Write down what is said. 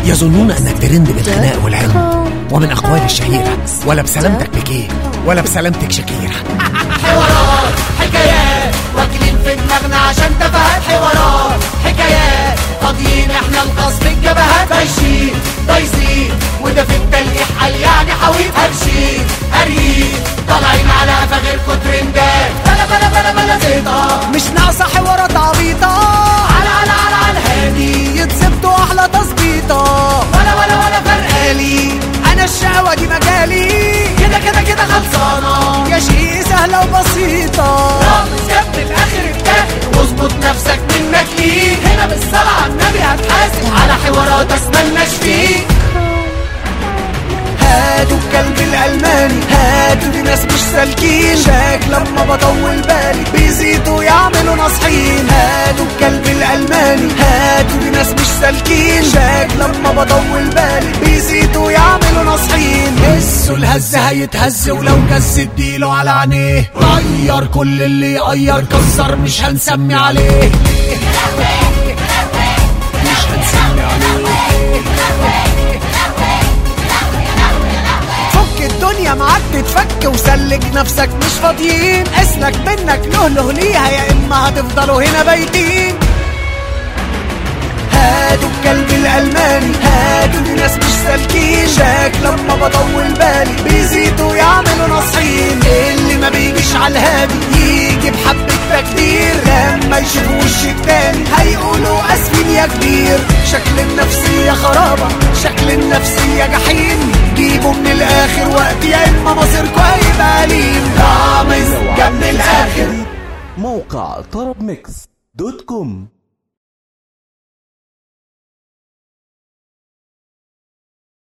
يظنون انك ترند بالخناق والعلم ومن اقوال الشهيره ولا بسلامتك بكيه ولا بسلامتك شكيره حوارات حكايات واكلين في دماغنا عشان تفاهات حوارات حكايات فاضيين احنا القصد الجبهات بايشين بايظين وده في التلقيح قال يعني حويط هرشين قاريين طالعين على قفا غيركوا ترندات بلا بلا بلا بلا زيطة مش ناقصة حوارات عبيطة على على على على الهادي يتظبطوا أحلى تظبيطة ولا ولا ولا فرقالي أنا الشقوة دي مجالي كده كده كده خلصانة يا شيء سهلة وبسيطة رامز جاب من الاخر التاخر واظبط نفسك منك ليه هنا بالصلاة على النبي هتحاسب على حوارات اسمناش فيه هاتوا الكلب الألماني هاتوا دي ناس مش سالكين شاك لما بطول بالي بيزيدوا يعملوا نصحين هاتوا الكلب الألماني هاتوا دي ناس مش سالكين شاك لما بطول بالي بيزيدوا يعملوا نصحين هسوا الهز هيتهز ولو جز اديله على عينيه غير كل اللي يغير كسر مش هنسمي عليه مش هنسمي عليه فك الدنيا معاك تتفك وسلك نفسك مش فاضيين اسلك منك له له ليها يا اما هتفضلوا هنا بايتين هاتوا الكلب الالماني هاتوا دي ناس مش سالكين شاك لما بطول بالي بيزيدوا يعملوا نصحين اللي ما بيجيش على الهادي يجي بحبة تكدير لما يشوفوا وش التاني هيقولوا اسفين يا كبير شكل النفسية خرابة شكل النفسية جحيم جيبوا من الاخر وقت يا اما مصيركوا هيبقى أليم رامز جاب من الاخر موقع طرب ميكس دوت كوم